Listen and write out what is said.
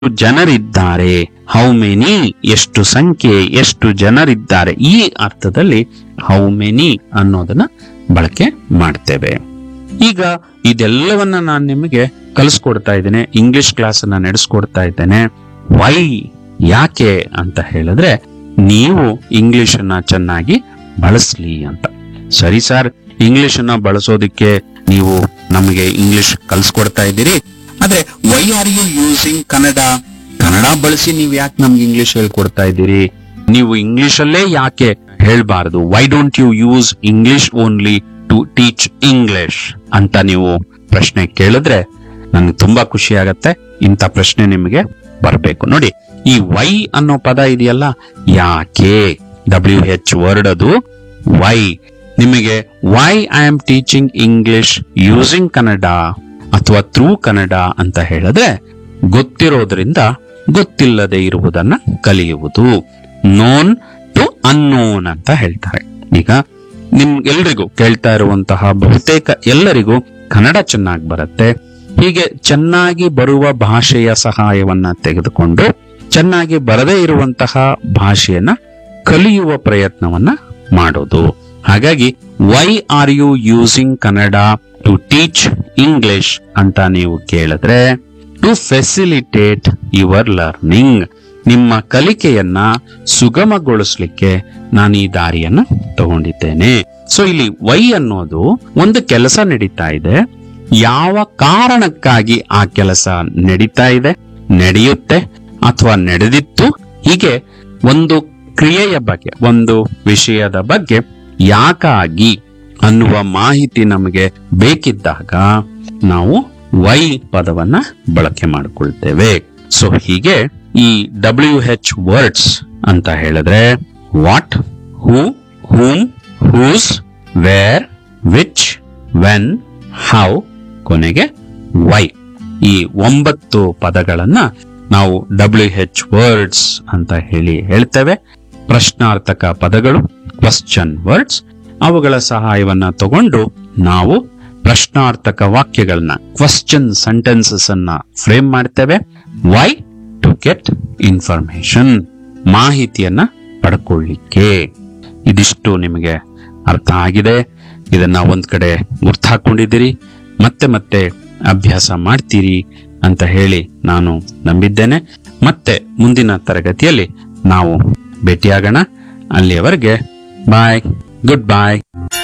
ಜನರಿದ್ದಾರೆ how many ಎಷ್ಟು ಸಂಖ್ಯೆ ಎಷ್ಟು ಜನರಿದ್ದಾರೆ ಈ ಅರ್ಥದಲ್ಲಿ ಹೌ ಮೆನಿ ಅನ್ನೋದನ್ನ ಬಳಕೆ ಮಾಡ್ತೇವೆ ಈಗ ಇದೆಲ್ಲವನ್ನ ನಾನು ನಿಮಗೆ ಕಲಿಸ್ಕೊಡ್ತಾ ಇದ್ದೇನೆ ಇಂಗ್ಲಿಷ್ ಕ್ಲಾಸ್ ಅನ್ನ ನಡೆಸ್ಕೊಡ್ತಾ ಇದ್ದೇನೆ ವೈ ಯಾಕೆ ಅಂತ ಹೇಳಿದ್ರೆ ನೀವು ಇಂಗ್ಲಿಷ್ ಅನ್ನ ಚೆನ್ನಾಗಿ ಬಳಸ್ಲಿ ಅಂತ ಸರಿ ಸರ್ ಇಂಗ್ಲಿಷ್ ಅನ್ನ ಬಳಸೋದಿಕ್ಕೆ ನೀವು ನಮಗೆ ಇಂಗ್ಲಿಷ್ ಕಲಿಸ್ಕೊಡ್ತಾ ಇದ್ದೀರಿ ಆದ್ರೆ why are you using Kannada Kannada ಬಳಸಿ ನೀವು ಯಾಕೆ ನಮ್ಗೆ ಇಂಗ್ಲಿಷ್ ಹೇಳ್ಕೊಡ್ತಾ ಇದ್ದೀರಿ ನೀವು ಇಂಗ್ಲಿಷ್ ಅಲ್ಲೇ ಯಾಕೆ ಹೇಳ್ಬಾರದು why don't you use English only to teach English ಅಂತ ನೀವು ಪ್ರಶ್ನೆ ಕೇಳಿದ್ರೆ ನನ್ಗೆ ತುಂಬಾ ಖುಷಿ ಆಗತ್ತೆ ಇಂಥ ಪ್ರಶ್ನೆ ನಿಮಗೆ ಬರಬೇಕು ನೋಡಿ ಈ ವೈ ಅನ್ನೋ ಪದ ಇದೆಯಲ್ಲ ಯಾಕೆ ಡಬ್ಲ್ಯೂ ಹೆಚ್ ವರ್ಡ್ ಅದು ವೈ ನಿಮಗೆ why I am teaching English using Kannada ಅಥವಾ ಥ್ರೂ ಕನ್ನಡ ಅಂತ ಹೇಳಿದ್ರೆ ಗೊತ್ತಿರೋದ್ರಿಂದ ಗೊತ್ತಿಲ್ಲದೆ ಇರುವುದನ್ನ ಕಲಿಯುವುದು ನೋನ್ ಟು ಅನ್ನೋನ್ ಅಂತ ಹೇಳ್ತಾರೆ ಈಗ ನಿಮ್ಗೆಲ್ರಿಗೂ ಕೇಳ್ತಾ ಇರುವಂತಹ ಬಹುತೇಕ ಎಲ್ಲರಿಗೂ ಕನ್ನಡ ಚೆನ್ನಾಗಿ ಬರುತ್ತೆ ಹೀಗೆ ಚೆನ್ನಾಗಿ ಬರುವ ಭಾಷೆಯ ಸಹಾಯವನ್ನ ತೆಗೆದುಕೊಂಡು ಚೆನ್ನಾಗಿ ಬರದೇ ಇರುವಂತಹ ಭಾಷೆಯನ್ನ ಕಲಿಯುವ ಪ್ರಯತ್ನವನ್ನ ಮಾಡೋದು ಹಾಗಾಗಿ why are you using Kannada to teach English ಅಂತ ನೀವು ಕೇಳಿದ್ರೆ ಟು ಫೆಸಿಲಿಟೇಟ್ ಯುವರ್ ಲರ್ನಿಂಗ್ ನಿಮ್ಮ ಕಲಿಕೆಯನ್ನ ಸುಗಮಗೊಳಿಸ್ಲಿಕ್ಕೆ ನಾನು ಈ ದಾರಿಯನ್ನ ತಗೊಂಡಿದ್ದೇನೆ ಸೊ ಇಲ್ಲಿ ವೈ ಅನ್ನೋದು ಒಂದು ಕೆಲಸ ನಡೀತಾ ಇದೆ ಯಾವ ಕಾರಣಕ್ಕಾಗಿ ಆ ಕೆಲಸ ನಡೀತಾ ಇದೆ ನಡೆಯುತ್ತೆ ಅಥವಾ ನಡೆದಿತ್ತು ಹೀಗೆ ಒಂದು ಕ್ರಿಯೆಯ ಬಗ್ಗೆ ಒಂದು ವಿಷಯದ ಬಗ್ಗೆ ಯಾಕಾಗಿ ಅನ್ನುವ ಮಾಹಿತಿ ನಮಗೆ ಬೇಕಿದ್ದಾಗ ನಾವು ವೈ ಪದವನ್ನ ಬಳಕೆ ಮಾಡಿಕೊಳ್ತೇವೆ ಸೊ ಹೀಗೆ ಈ ಡಬ್ಲ್ಯೂ ಹೆಚ್ ವರ್ಡ್ಸ್ ಅಂತ ಹೇಳಿದ್ರೆ what who whom whose where which when how ಕೊನೆಗೆ ವೈ ಈ ಒಂಬತ್ತು ಪದಗಳನ್ನ ನಾವು ಡಬ್ಲ್ಯೂ ಹೆಚ್ ವರ್ಡ್ಸ್ ಅಂತ ಹೇಳಿ ಹೇಳ್ತೇವೆ ಪ್ರಶ್ನಾರ್ಥಕ ಪದಗಳು ಕ್ವಶನ್ ವರ್ಡ್ಸ್ ಅವುಗಳ ಸಹಾಯವನ್ನ ತಗೊಂಡು ನಾವು ಪ್ರಶ್ನಾರ್ಥಕ ವಾಕ್ಯಗಳನ್ನ ಕ್ವಶನ್ ಸೆಂಟೆನ್ಸಸ್ ಅನ್ನ ಫ್ರೇಮ್ ಮಾಡ್ತೇವೆ ವೈ ಟು ಗೆಟ್ ಇನ್ಫಾರ್ಮೇಶನ್ ಮಾಹಿತಿಯನ್ನ ಪಡ್ಕೊಳ್ಳಿಕ್ಕೆ ಇದಿಷ್ಟು ನಿಮಗೆ ಅರ್ಥ ಆಗಿದೆ ಇದನ್ನ ಒಂದ್ ಕಡೆ ಗುರ್ತು ಹಾಕೊಂಡಿದ್ದೀರಿ ಮತ್ತೆ ಮತ್ತೆ ಅಭ್ಯಾಸ ಮಾಡ್ತೀರಿ ಅಂತ ಹೇಳಿ ನಾನು ನಂಬಿದ್ದೇನೆ ಮತ್ತೆ ಮುಂದಿನ ತರಗತಿಯಲ್ಲಿ ನಾವು ಭೇಟಿಯಾಗೋಣ ಅಲ್ಲಿಯವರೆಗೆ ಬಾಯ್ ಗುಡ್ ಬಾಯ್